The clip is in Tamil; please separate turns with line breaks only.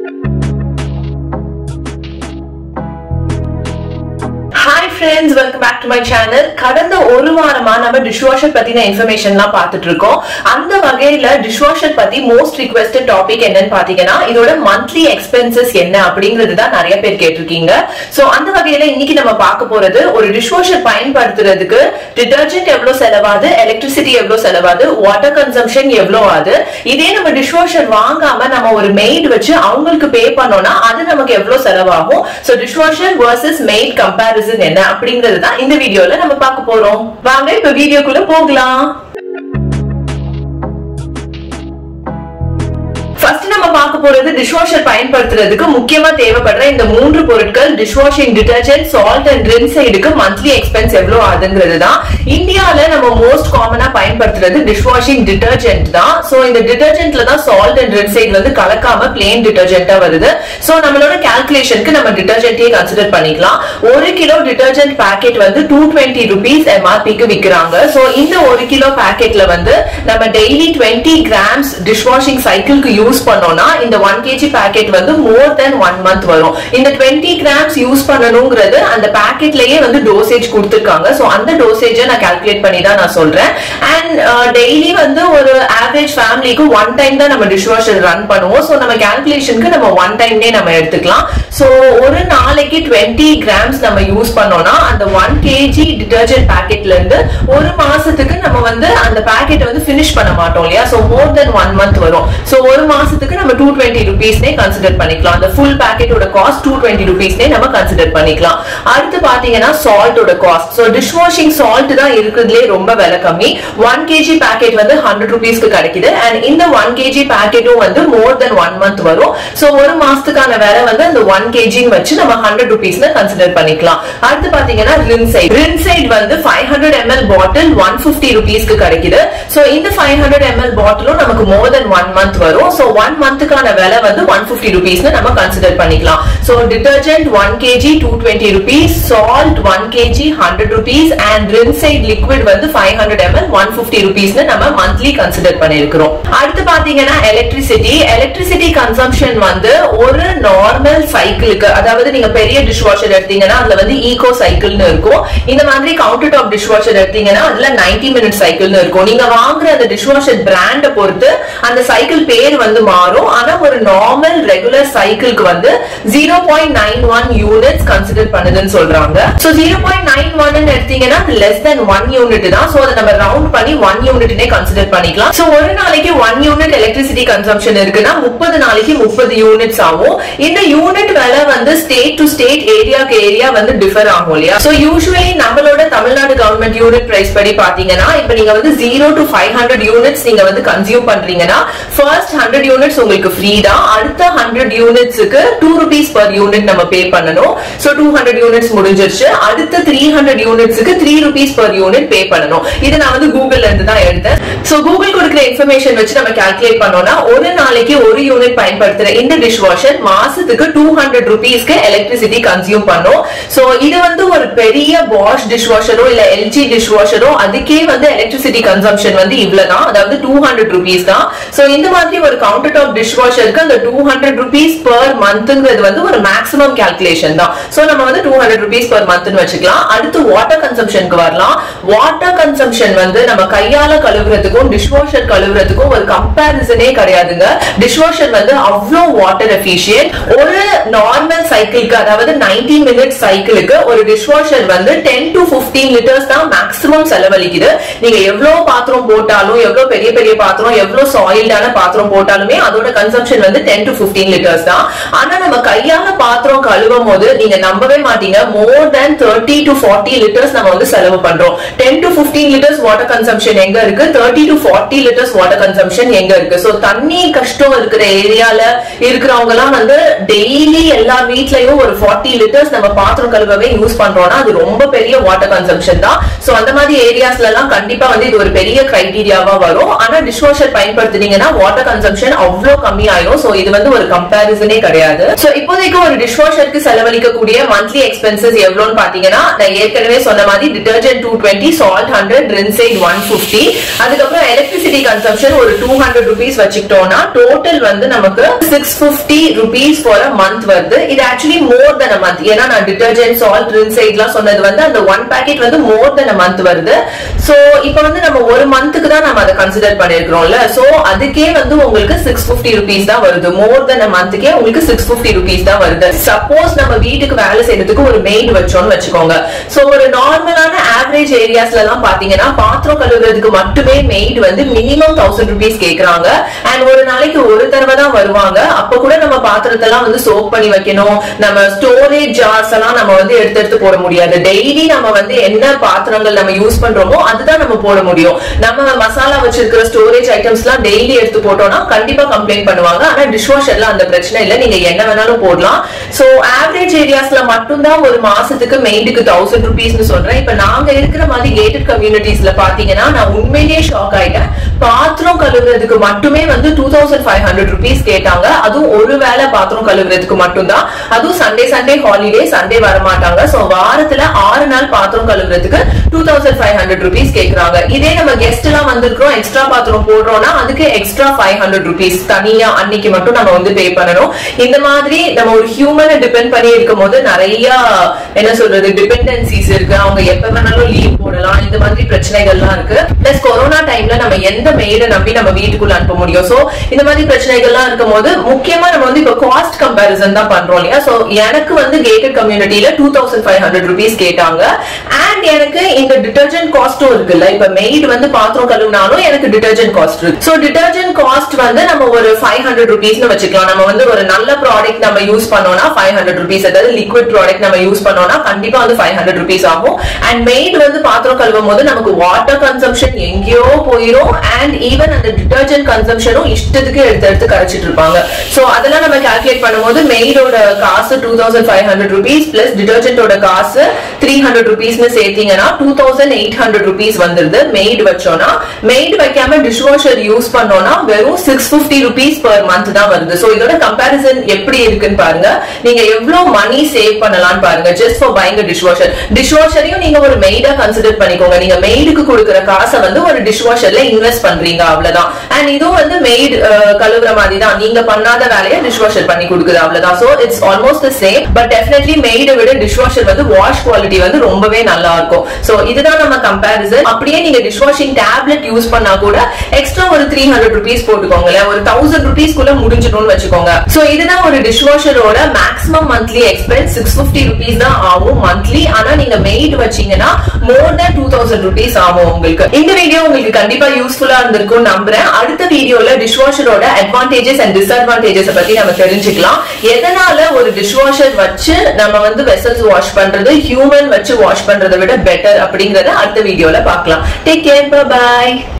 hi friends welcome back to my channel கடந்த ஒரு வாரமா நம்ம டிஷ்வாஷர் பத்தின இன்ஃபர்மேஷன்லாம் பார்த்துட்டு இருக்கோம் அந்த வகையில டிஷ்வாஷர் பத்தி மோஸ்ட் ரிக்வெஸ்டட் டாபிக் என்னன்னு பாத்தீங்கன்னா இதோட மந்த்லி எக்ஸ்பென்சஸ் என்ன அப்படிங்கிறது தான் நிறைய பேர் கேட்டிருக்கீங்க சோ அந்த வகையில இன்னைக்கு நம்ம பார்க்க போறது ஒரு டிஷ்வாஷர் பயன்படுத்துறதுக்கு டிடர்ஜென்ட் எவ்வளவு செலவாது எலக்ட்ரிசிட்டி எவ்வளவு செலவாது வாட்டர் கன்சம்ஷன் எவ்வளவு ஆகுது இதே நம்ம டிஷ்வாஷர் வாங்காம நம்ம ஒரு மெய்ட் வச்சு அவங்களுக்கு பே பண்ணோம்னா அது நமக்கு எவ்வளவு செலவாகும் so dishwasher versus maid comparison என்ன அப்படிங்கிறது தான் இந்த வீடியோல நம்ம பார்க்க போறோம் வாங்க இப்ப வீடியோக்குள்ள போகலாம் ஃபர்ஸ்ட் நம்ம பார்க்க போறது டிஷ்வாஷர் பயன்படுத்துறதுக்கு முக்கியமா தேவைப்படுற இந்த மூன்று பொருட்கள் டிஷ்வாஷிங் டிடர்ஜென்ட் சால்ட் அண்ட் ரின்சைடுக்கு மந்த்லி எக்ஸ்பென்ஸ் எவ்வளவு ஆகுதுங்கிறது தான் இந்தியால நம்ம மோஸ்ட் காமனா பயன்படுத்துறது டிஷ்வாஷிங் டிடர்ஜென்ட் தான் சோ இந்த டிடர்ஜென்ட்ல தான் சால்ட் அண்ட் ரின்சைட் வந்து கலக்காம பிளேன் டிடர்ஜென்ட்டா வருது சோ நம்மளோட கால்குலேஷனுக்கு நம்ம டிடர்ஜென்ட்டே கன்சிடர் பண்ணிக்கலாம் ஒரு கிலோ டிடர்ஜென்ட் பாக்கெட் வந்து டூ டுவெண்ட்டி ருபீஸ் எம்ஆர்பிக்கு விக்கிறாங்க சோ இந்த ஒரு கிலோ பாக்கெட்ல வந்து நம்ம டெய்லி டுவெண்ட்டி கிராம்ஸ் டிஷ்வாஷிங் சைக்கிள்க்கு யூஸ் பண்ணோம்னா இந்த ஒன் கேஜி பாக்கெட் வந்து மோர் தென் ஒன் மந்த் வரும் இந்த டுவெண்ட்டி கிராம்ஸ் யூஸ் பண்ணணுங்கிறது அந்த பாக்கெட்லயே வந்து டோசேஜ் கொடுத்துருக்காங்க சோ அந்த டோசேஜை நான் கால்குலேட் பண்ணி தான் நான் சொல்றேன் அண்ட் டெய்லி வந்து ஒரு ஆவரேஜ் ஃபேமிலிக்கு ஒன் டைம் தான் நம்ம டிஷ்வாஷர் ரன் பண்ணுவோம் சோ நம்ம கால்குலேஷனுக்கு நம்ம ஒன் டைம்னே நம்ம எடுத்துக்கலாம் சோ ஒரு நாளைக்கு டுவெண்ட்டி கிராம்ஸ் நம்ம யூஸ் பண்ணோம்னா அந்த ஒன் கேஜி டிடர்ஜென்ட் பாக்கெட்ல இருந்து ஒரு மாசத்துக்கு நம்ம வந்து அந்த பாக்கெட்டை வந்து பினிஷ் பண்ண மாட்டோம் இல்லையா so more than one month வரும் சோ ஒரு மாசத்துக்கு நம்ம டூ டுவெண்ட்டி ருபீஸ்னே கன்சிடர் பண்ணிக்கலாம் அந்த ஃபுல் பேக்கெட்டோட காஸ்ட் டூ டுவெண்ட்டி ருபீஸ்னே நம்ம கன்சிடர் பண்ணிக்கலாம் அடுத்து பாத்தீங்கன்னா சால்ட்டோட cost so dish washing salt தான் இருக்கிறதுலே ரொம்ப விலை கம்மி ஒன் கேஜி பேக்கெட் வந்து ஹண்ட்ரட் ருபீஸ்க்கு கிடைக்குது அண்ட் இந்த ஒன் கேஜி பேக்கெட்டும் வந்து மோர் தென் ஒன் மந்த் வரும் சோ ஒரு மாசத்துக்கான விலை வந்து அந்த ஒன் கேஜின்னு வச்சு நம்ம ஹண்ட்ரட் ருபீஸ்ல கன்சிடர் பண்ணிக்கலாம் அடுத்து பாத்தீங்கன்னா ரின்சைட் ரின்சைட் வந்து five hundred ML bottle one fifty ருபீஸ்க்கு கிடைக்குது சோ இந்த ஃபைவ் ஹண்ட்ரட் எம்எல் பாட்டிலும் நமக்கு மோர் தென் ஒன் மந்த் வரும் சோ ஒன் மந்த்துக்கான விலை வந்து ஒன் பிப்டி ருபீஸ்னு நம்ம கன்சிடர் பண்ணிக்கலாம் so detergent one KG two twenty rupees salt one KG hundred rupees and rinse aid liquid வந்து five hundred ML one fifty ருபீஸ்னு நம்ம மந்த்லி கன்சிடர் பண்ணிருக்கிறோம் அடுத்து பாத்தீங்கன்னா எலக்ட்ரிசிட்டி எலக்ட்ரிசிட்டி கன்சம்ஷன் வந்து ஒரு நார்மல் சைக்கிளுக்கு அதாவது நீங்க பெரிய டிஷ் வாஷர் எடுத்தீங்கன்னா அதுல வந்து ஈகோ சைக்கிள்னு இருக்கும் இந்த மாதிரி கவுண்டர் டாப் டிஷ் வாஷர் எடுத்தீங்கன்னா அதுல நைன்டி மினிட் சைக்கிள்னு இருக்கும் நீங்க வாங்குற அந்த டிஷ் வாஷர் பிராண்ட பொறுத்து அந்த சைக்கிள் பேர் வந்து மாறும் ஆனா ஒரு நார்மல் ரெகுலர் சைக்கிள்க்கு வந்து zero point nine one units consider பண்ணுதுன்னு சொல்றாங்க so zero point nine one எடுத்தீங்கன்னா லெஸ் தென் ஒன் யூனிட் தான் சோ அதை நம்ம ரவுண்ட் பண்ணி ஒன் யூனிட்னே கன்சிடர் பண்ணிக்கலாம் சோ ஒரு நாளைக்கு ஒன் யூனிட் எலக்ட்ரிசிட்டி கன்சம்ஷன் இருக்குன்னா முப்பது நாளைக்கு முப்பது யூனிட்ஸ் ஆகும் இந்த யூனிட் விலை வந்து ஸ்டேட் டு ஸ்டேட் ஏரியாக்கு ஏரியா வந்து டிஃபர் ஆகும் இல்லையா சோ யூஸ்வலி நம்மளோட தமிழ்நாடு கவர்மெண்ட் யூனிட் பிரைஸ் படி பாத்தீங்கன்னா இப்ப நீங்க வந்து zero to five hundred units நீங்க வந்து கன்சியூம் பண்றீங்கன்னா ஃபர்ஸ்ட் ஹண்ட்ரட் யூனிட்ஸ் உங்களுக்கு ஃப்ரீ தான் அடுத்த ஹண்ட்ரட் யூனிட்ஸுக்கு டூ ருபீஸ் பர் யூனிட் நம்ம பே பண்ணணும் சோ டூ ஹண்ட்ரட் யூனிட்ஸ் முடிஞ்சிருச்சு அடுத்த த்ரீ ஹண்ட்ரட் யூனிட்ஸுக்கு three rupees per unit pay பண்ணணும் இது நான் வந்து கூகுள்ல இருந்து தான் எடுத்தேன் சோ கூகுள் கொடுக்குற இன்ஃபர்மேஷன் வச்சு நம்ம கால்குலேட் பண்ணோம்னா ஒரு நாளைக்கு ஒரு யூனிட் பயன்படுத்துற இந்த டிஷ் வாஷர் மாசத்துக்கு டூ ஹண்ட்ரட் ருபீஸ்க்கு எலக்ட்ரிசிட்டி கன்சியூம் பண்ணும் சோ இது வந்து ஒரு பெரிய வாஷ் டிஷ் வாஷரோ இல்ல எல்ஜி டிஷ் வாஷரோ அதுக்கே வந்து எலக்ட்ரிசிட்டி கன்சம்ஷன் வந்து இவ்வளவுதான் அதாவது டூ ஹண்ட்ரட் ருபீஸ் தான் சோ இந்த மாதிரி ஒரு கவுண்டர் டாப் டிஷ் வாஷருக்கு அந்த டூ ஹண்ட்ரட் ருபீஸ் பர் மந்த்ங்கிறது வந்து ஒரு மேக்ஸிமம் கால்குலேஷன் தான் சோ நம்ம வந்து டூ ஹண்ட்ரட் ருபீஸ் பர் மந்த்னு வச்சுக்கலாம் அடுத்து வாட்டர் கன்சம்ஷனுக்கு வரலாம் வாட்டர் கன்சம்ஷன் வந்து நம்ம கையால கழுவுறதுக்கும் டிஷ் வாஷர் கழுவுறதுக்கும் ஒரு கம்பேரிசனே கிடையாதுங்க டிஷ் வாஷர் வந்து அவ்வளோ வாட்டர் எஃபிஷியன்ட் ஒரு நார்மல் சைக்கிளுக்கு அதாவது நைன்டி மினிட் சைக்கிளுக்கு ஒரு டிஷ் வாஷர் வந்து டென் டு பிப்டீன் லிட்டர்ஸ் தான் மேக்ஸிமம் செலவழிக்குது நீங்க எவ்வளவு பாத்திரம் போட்டாலும் எவ்வளவு பெரிய பெரிய பாத்திரம் எவ்வளவு சாயில்டான பாத்திரம் போட்டாலுமே அதோட கன்சம்ஷன் வந்து டென் டு பிப்டீன் லிட்டர்ஸ் தான் ஆனா நம்ம கையால பாத்திரம் கழுவும் போது நீங்க நம்பவே மாட்டீங்க more than thirty to forty litres நம்ம வந்து செலவு பண்றோம் ten to fifteen litres water consumption எங்க இருக்கு thirty to forty litres water consumption எங்க இருக்கு சோ தண்ணி கஷ்டம் இருக்கிற ஏரியால இருக்கிறவங்க எல்லாம் வந்து டெய்லி எல்லா வீட்லயும் ஒரு ஃபார்ட்டி லிட்டர்ஸ் நம்ம பாத்திரம் கழுவவே யூஸ் பண்றோம்னா அது ரொம்ப பெரிய வாட்டர் கன்சம்ஷன் தான் சோ அந்த மாதிரி ஏரியாஸ்ல எல்லாம் கண்டிப்பா வந்து இது ஒரு பெரிய கிரைடீரியாவா வரும் ஆனா டிஷ் வாஷர் பயன்படுத்துனீங்கன்னா வாட்டர் கன்சம்ஷன் அவ்வளவு கம்மி ஆயிரும் சோ இது வந்து ஒரு கம்பேரிசனே கிடையாது சோ இப்போதைக்கு ஒரு டிஷ் வாஷருக்கு செலவழிக்கக்கூடிய மந்த்லி எக்ஸ்பென்சஸ் எவ்வளவுன்னு பாத்தீங்கன்னா நான் ஏற்கனவே சொன்ன மாதிரி detergent two twenty salt hundred rinse aid one fifty அதுக்கப்புறம் எலக்ட்ரிசிட்டி கன்சம்ஷன் ஒரு டூ ஹண்ட்ரட் ருபீஸ் வச்சுக்கிட்டோம்னா டோட்டல் வந்து நமக்கு six fifty rupees for a month வருது இது actually more then a month ஏன்னா நான் டிடர்ஜென்ட் சால்ட் ரின்சைட்லாம் சொன்னது வந்து அந்த ஒன் பேக்கெட் வந்து மோர் தென் அ மந்த் வருது சோ இப்போ வந்து நம்ம ஒரு மந்த்துக்கு தான் நம்ம அதை கன்சிடர் பண்ணிருக்கிறோம்ல சோ அதுக்கே வந்து உங்களுக்கு சிக்ஸ் பிப்டி ருபீஸ் தான் வருது மோர் தென் அ மந்த்துக்கே உங்களுக்கு சிக்ஸ் பிப்டி ருபீஸ் தான் வருது சப்போஸ் நம்ம வீட்டுக்கு வேலை செய்யறதுக்கு ஒரு மெய்ட் வச்சோம்னு வச்சுக்கோங்க சோ ஒரு நார்மலான ஆவரேஜ் ஏரியாஸ்ல எல்லாம் பாத்தீங்கன்னா பாத்திரம் கழுவுறதுக்கு மட்டுமே மெய்ட் வந்து மினிமம் தௌசண்ட் ருபீஸ் கேக்குறாங்க அண்ட் ஒரு நாளைக்கு ஒரு தடவை தான் வருவாங்க அப்ப கூட நம்ம பாத்திரத்தெல்லாம் வந்து சோப் பண்ணி வைக்கணும் நம்ம ஸ்டோரேஜ் ஜார்ஸ் எல்லாம் நம்ம வந்து எடுத்து எடுத்து போட முடியாது டெய்லி நம்ம வந்து என்ன பாத்திரங்கள் நம்ம யூஸ் பண்றோமோ அதுதான் நம்ம போட முடியும் நம்ம மசாலா வச்சிருக்கிற ஸ்டோரேஜ் ஐட்டம்ஸ் எல்லாம் டெய்லி எடுத்து போட்டோம்னா கண்டிப்பா கம்ப்ளைண்ட் பண்ணுவாங்க ஆனா டிஷ் வாஷர்ல அந்த பிரச்சனை இல்ல நீங்க என்ன வேணாலும் போடலாம் சோ ஆவரேஜ் ஏரியாஸ்ல மட்டும்தான் ஒரு மாசத்துக்கு மெயின்டுக்கு தௌசண்ட் ருபீஸ்னு சொல்றேன் இப்ப நாங்க இருக்கிற மாதிரி கேட்டட் கம்யூனிட்டிஸ்ல பாத்தீங்கன்னா நான் உண்மையிலேயே ஷாக் ஆயிட்டேன் பாத்திரம் கழுவுறதுக்கு மட்டுமே வந்து two thousand five hundred rupees கேட்டாங்க அதுவும் ஒரு வேளை பாத்திரம் கழுவுறதுக்கு மட்டும்தான் அதுவும் சண்டே சண்டே ஹாலிடே சண்டே வர மாட்டாங்க சோ வாரத்துல ஆறு நாள் பாத்திரம் கழுவுறதுக்கு two thousand five hundred rupees கேக்குறாங்க இதே நம்ம கெஸ்ட் எல்லாம் வந்திருக்கிறோம் எக்ஸ்ட்ரா பாத்திரம் போடுறோம்னா அதுக்கு எக்ஸ்ட்ரா ஃபைவ் ஹண்ட்ரட் ருபீஸ் தனியா அன்னைக்கு மட்டும் நம்ம வந்து பே பண்ணணும் இந்த மாதிரி நம்ம ஒரு ஹியூமனை டிபெண்ட் பண்ணி இருக்கும் போது நிறைய என்ன சொல்றது டிபெண்டன்சிஸ் இருக்கு அவங்க எப்ப வேணாலும் லீவ் போடலாம் இந்த மாதிரி பிரச்சனைகள்லாம் இருக்கு பிளஸ் கொரோனா டைம்ல நம்ம எந்த மெய்டை நம்பி நம்ம வீட்டுக்குள்ள அனுப்ப முடியும் சோ இந்த மாதிரி பிரச்சனைகள்லாம் இருக்கும் போது முக்கியமா நம்ம வந்து இப்ப காஸ்ட் கம்பேரிசன் தான் பண்றோம் இல்லையா சோ எனக்கு வந்து கேட்டட் கம்யூனிட்டியில two thousand five hundred rupees கேட்டாங்க அண்ட் எனக்கு இந்த டிடர்ஜென்ட் காஸ்டும் இருக்குல்ல இப்ப மெய்டு வந்து பாத்திரம் கழுவினாலும் எனக்கு டிடர்ஜென்ட் காஸ்ட் இருக்கு சோ டிடர்ஜென்ட் காஸ்ட் வந்து நம்ம ஒரு ஃபைவ் ஹண்ட்ரட் ருபீஸ்னு வச்சுக்கலாம் நம்ம வந்து ஒரு நல்ல ப்ராடக்ட் நம்ம யூஸ் பண்ணோம்னா ஃபைவ் ஹண்ட்ரட் ருபீஸ் அதாவது லிக்விட் ப்ராடக்ட் நம்ம யூஸ் பண்ணோம்னா கண்டிப்பா வந்து ஃபைவ் ஹண்ட்ரட் ருபீஸ் ஆகும் அண்ட் மெய்டு வந்து பாத்திரம் கழுவும் போது நமக்கு வாட்டர் கன்சம்ஷன் எங்கேயோ போயிரும் அண்ட் ஈவன் அந்த டிடர்ஜென்ட் கன்சம்ஷனும் இஷ்டத்துக்கு எடுத்து எடுத்து கரைச்சிட்டு இருப்பாங்க சோ அதெல்லாம் நம்ம கால்குலேட் பண்ணும்போது மெய்டோட காசு two thousand five hundred rupees plus டிடர்ஜென்டோட காசு த்ரீ ஹண்ட்ரட் ருபீஸ்னு சேர்த்தீங்கன்னா two thousand eight hundred rupees வந்துருது மெய்டு வச்சோம்னா மெய்டு வைக்காம டிஷ் வாஷர் யூஸ் பண்ணோம்னா வெறும் six fifty rupees per month தான் வருது சோ இதோட கம்பேரிசன் எப்படி இருக்குன்னு பாருங்க நீங்க எவ்வளவு மணி சேவ் பண்ணலாம்னு பாருங்க just for buying dish washer dish வாஷரையும் நீங்க ஒரு மெய்டா கன்சிடர் பண்ணிக்கோங்க நீங்க மெய்டுக்கு கொடுக்குற காசை வந்து ஒரு டிஷ் வாஷர்ல இன்வெஸ்ட் பண்றீங்க அவ்வளவுதான் அண்ட் இதுவும் வந்து மெய்டு கழுவுற மாதிரி தான் நீங்க பண்ணாத வேலையை டிஷ் வாஷர் பண்ணி கொடுக்குது அவ்வளவுதான் so it's almost same but definitely மெய்டை விட டிஷ் வாஷர் வந்து வாஷ் குவாலிட்டி வந்து ரொம்பவே நல்லா இருக்கும் சோ இதுதான் நம்ம கம்பேரிசன் அப்படியே நீங்க டிஷ் வாஷிங் டேப்லெட் யூஸ் பண்ணா கூட எக்ஸ்ட்ரா ஒரு த்ரீ ஹண்ட்ரட் ருபீஸ் போட்டுக்கோங்களேன் ஒரு தௌசண்ட் ருபீஸ் குள்ள முடிஞ்சிடும்னு வச்சுக்கோங்க சோ இதுதான் ஒரு டிஷ் வாஷரோட maximum monthly expense six fifty rupees தான் ஆகும் மந்த்லி ஆனா நீங்க மெய்ட் வச்சீங்கன்னா more than two thousand rupees ஆகும் உங்களுக்கு இந்த வீடியோ உங்களுக்கு கண்டிப்பா யூஸ்ஃபுல்லா இருந்திருக்கும் நம்புறேன் அடுத்த வீடியோல டிஷ் வாஷரோட அட்வான்டேஜஸ் அண்ட் டிஸ்அட்வான்டேஜஸ் பத்தி நம்ம தெரிஞ்சுக்கலாம் எதனால ஒரு டிஷ் வாஷர் வச்சு நம்ம வந்து வெசல்ஸ் வாஷ் பண்றது ஹியூமன் வச்சு வாஷ் பண்றதை விட பெட்டர் அப்படிங்கறத அடுத்த வீடியோல பார்க்கலாம் டேக் கேர் பாய்